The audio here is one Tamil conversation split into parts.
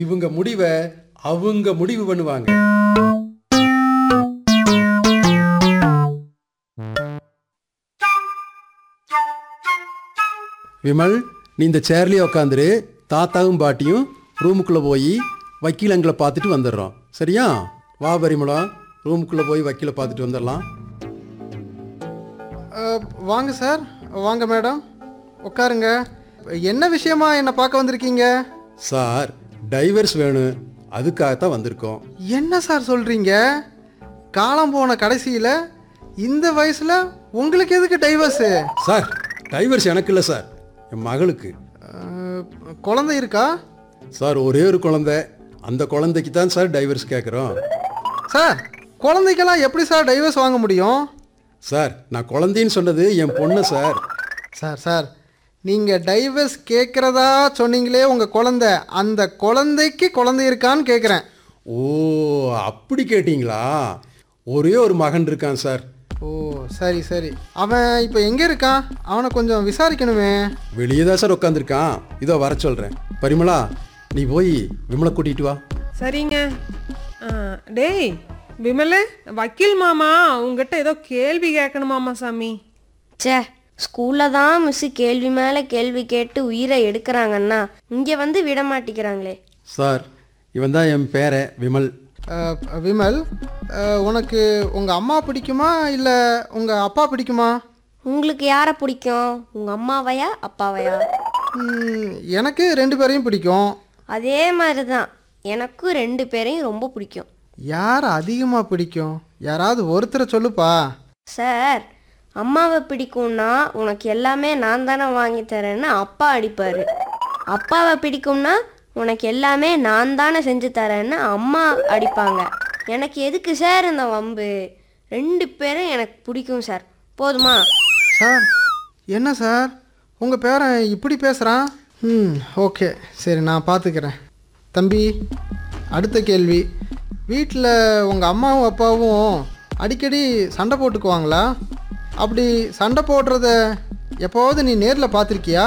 இவங்க முடிவை அவங்க முடிவு பண்ணுவாங்க விமல் நீ இந்த சேர்லயே உட்காந்துரு தாத்தாவும் பாட்டியும் ரூமுக்குள்ளே போய் வக்கீலங்களை பார்த்துட்டு வந்துடுறோம் சரியா வா பரிமளம் ரூமுக்குள்ளே போய் வக்கீலை பார்த்துட்டு வந்துடலாம் அஹ், வாங்க சார் வாங்க மேடம் உட்காருங்க என்ன விஷயமா என்னை பார்க்க வந்திருக்கீங்க சார் டைவர்ஸ் வேணும் அதுக்காகத்தான் வந்திருக்கோம் என்ன சார் சொல்கிறீங்க காலம் போன கடைசியில் இந்த வயசில் உங்களுக்கு எதுக்கு டைவர்ஸு சார் டைவர்ஸ் எனக்கு இல்லை சார் என் மகளுக்கு குழந்தை இருக்கா சார் ஒரே ஒரு குழந்தை அந்த குழந்தைக்கு தான் சார் டைவர்ஸ் கேட்குறோம் சார் குழந்தைக்கெல்லாம் எப்படி சார் டைவர்ஸ் வாங்க முடியும் சார் நான் குழந்தைன்னு சொன்னது என் பொண்ணு சார் சார் சார் நீங்கள் டைவர்ஸ் கேட்குறதா சொன்னீங்களே உங்கள் குழந்தை அந்த குழந்தைக்கு குழந்தை இருக்கான்னு கேட்குறேன் ஓ அப்படி கேட்டிங்களா ஒரே ஒரு மகன் இருக்கான் சார் ஓ சரி சரி அவன் இப்போ எங்கே இருக்கான் அவனை கொஞ்சம் விசாரிக்கணுமே வெளியே தான் சார் உட்காந்துருக்கான் இதோ வர சொல்கிறேன் பரிமளா நீ போய் விமலை கூட்டிகிட்டு வா சரிங்க ஆ, டேய் விமலு வக்கீல் மாமா உங்ககிட்ட ஏதோ கேள்வி கேட்கணுமாமா சாமி ச்சே ஸ்கூலில் தான் மிஸ்ஸு கேள்வி மேலே கேள்வி கேட்டு உயிரை எடுக்கிறாங்கன்னா இங்கே வந்து விட மாட்டேங்கிறாங்களே சார் இவன் தான் என் பேரன் விமல் அஹ், விமல் அஹ், உனக்கு உங்கள் அம்மா பிடிக்குமா இல்லை உங்கள் அப்பா பிடிக்குமா உங்களுக்கு யாரை பிடிக்கும் உங்கள் அம்மாவையா அப்பாவையா ம், எனக்கு ரெண்டு பேரையும் பிடிக்கும் அதே மாதிரி தான் எனக்கும் ரெண்டு பேரையும் ரொம்ப பிடிக்கும் யார் அதிகமாக பிடிக்கும் யாராவது ஒருத்தரை சொல்லுப்பா சார் அம்மாவை பிடிக்கும்னா உனக்கு எல்லாமே நான் தானே வாங்கி தரேன்னு அப்பா அடிப்பார் அப்பாவை பிடிக்கும்னா உனக்கு எல்லாமே நான் தானே செஞ்சு தரேன்னு அம்மா அடிப்பாங்க எனக்கு எதுக்கு சார் இந்த வம்பு ரெண்டு பேரும் எனக்கு பிடிக்கும் சார் போதுமா சார் என்ன சார் உங்கள் பேரன் இப்படி பேசுகிறான் ம் ஓகே சரி நான் பார்த்துக்கிறேன் தம்பி அடுத்த கேள்வி வீட்டில் உங்கள் அம்மாவும் அப்பாவும் அடிக்கடி சண்டை போட்டுக்குவாங்களா அப்படி சண்டை போடுறத எப்போவாவது நீ நேரில் பார்த்துருக்கியா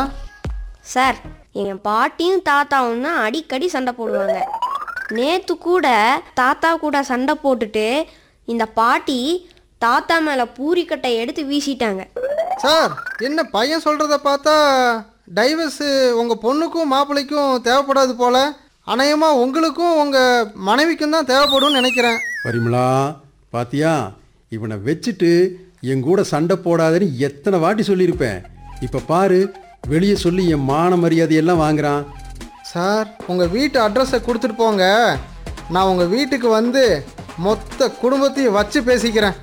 சார் என் பாட்டியும் தாத்தாவும் தான் அடிக்கடி சண்டை போடுவாங்க நேற்று கூட தாத்தா கூட சண்டை போட்டுட்டு இந்த பாட்டி தாத்தா மேலே பூரிக்கட்டை எடுத்து வீசிட்டாங்க சார் என்ன பையன் சொல்கிறத பார்த்தா டைவர்ஸு உங்கள் பொண்ணுக்கும் மாப்பிள்ளைக்கும் தேவைப்படாது போல அநேகமாக உங்களுக்கும் உங்கள் மனைவிக்கும் தான் தேவைப்படும்னு நினைக்கிறேன் பரிமளா பாத்தியா இவனை வச்சுட்டு என் கூட சண்டை போடாதன்னு எத்தனை வாட்டி சொல்லியிருப்பேன் இப்போ பாரு வெளியே சொல்லி என் மான மரியாதையெல்லாம் வாங்குறான் சார் உங்கள் வீட்டு அட்ரஸை கொடுத்துட்டு போங்க நான் உங்கள் வீட்டுக்கு வந்து மொத்த குடும்பத்தையும் வச்சு பேசிக்கிறேன்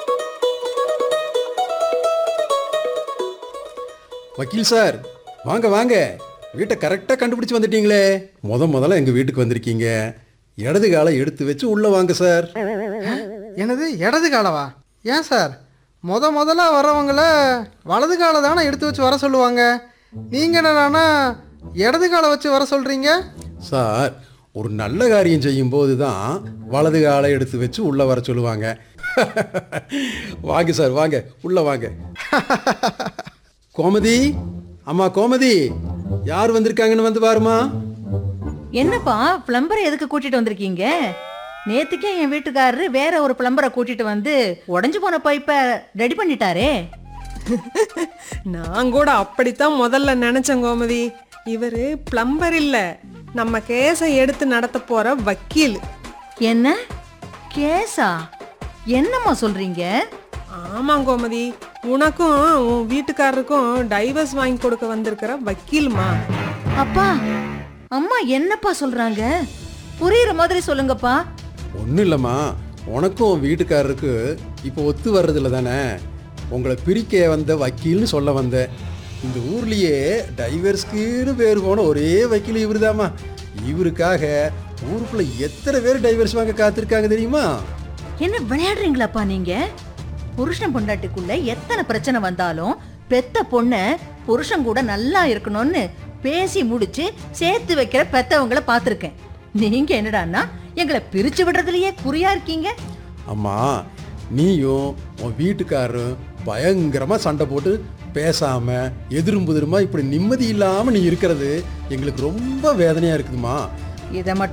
வக்கீல் சார் வாங்க வாங்க வீட்டை கரெக்டாக கண்டுபிடிச்சு வந்துட்டீங்களே முத முதல்ல எங்கள் வீட்டுக்கு வந்திருக்கீங்க இடது காலை எடுத்து வச்சு உள்ளே வாங்க சார் எனது இடது காலவா ஏன் சார் முத முதல்ல வரவங்கள வலது காலை தானே எடுத்து வச்சு வர சொல்லுவாங்க நீங்கள் என்னடானா இடது காலை வச்சு வர சொல்கிறீங்க சார் ஒரு நல்ல காரியம் செய்யும்போது தான் வலது காலை எடுத்து வச்சு உள்ளே வர சொல்லுவாங்க வாங்க சார் வாங்க உள்ளே வாங்க கோமதி அம்மா கோமதி யார் வந்திருக்காங்கன்னு வந்து பாருமா என்னப்பா பிளம்பரை எதுக்கு கூட்டிட்டு வந்திருக்கீங்க நேத்துக்கே என் வீட்டுக்காரரு வேற ஒரு பிளம்பரை கூட்டிட்டு வந்து உடைஞ்சு போன பைப்பை ரெடி பண்ணிட்டாரே நான் கூட அப்படித்தான் முதல்ல நினைச்சேன் கோமதி இவரு பிளம்பர் இல்ல நம்ம கேஸை எடுத்து நடத்த போற வக்கீல் என்ன கேஸா என்னம்மா சொல்றீங்க ஆமாம் கோமதி உனக்கும் உன் வீட்டுக்காரருக்கும் டைவர்ஸ் வாங்கி கொடுக்க வந்திருக்கிற வக்கீல்மா அப்பா அம்மா என்னப்பா சொல்றாங்க புரியுற மாதிரி சொல்லுங்கப்பா ஒன்றும் இல்லைம்மா உனக்கும் உன் வீட்டுக்காரருக்கு இப்போ ஒத்து வர்றதில்ல தானே உங்களை பிரிக்க வந்த வக்கீல்னு சொல்ல வந்தேன் இந்த ஊர்லேயே டைவர்ஸ்க்குன்னு பேர் போன ஒரே வக்கீல் இவருதாம்மா இவருக்காக ஊருக்குள்ள எத்தனை பேர் டைவர்ஸ் வாங்க காத்திருக்காங்க தெரியுமா என்ன விளையாடுறீங்களாப்பா நீங்க புருஷன் பொண்டாட்டிக்குள்ள எத்தனை பிரச்சனை வந்தாலும் பெத்த பொண்ண புருஷன் கூட நல்லா இருக்கணும்னு பேசி முடிச்சு சேர்த்து வைக்கிற பெத்தவங்கள பார்த்துருக்கேன் நீங்க என்னடான்னா எங்களை பிரிச்சு விடுறதுலயே குறியா இருக்கீங்க அம்மா நீயும் உன் வீட்டுக்காரரும் பயங்கரமாக சண்டை போட்டு பேசாமல் எதிரும் புதிருமா இப்படி நிம்மதி இல்லாமல் நீ இருக்கிறது எங்களுக்கு ரொம்ப வேதனையாக இருக்குதுமா இதை மட்டும்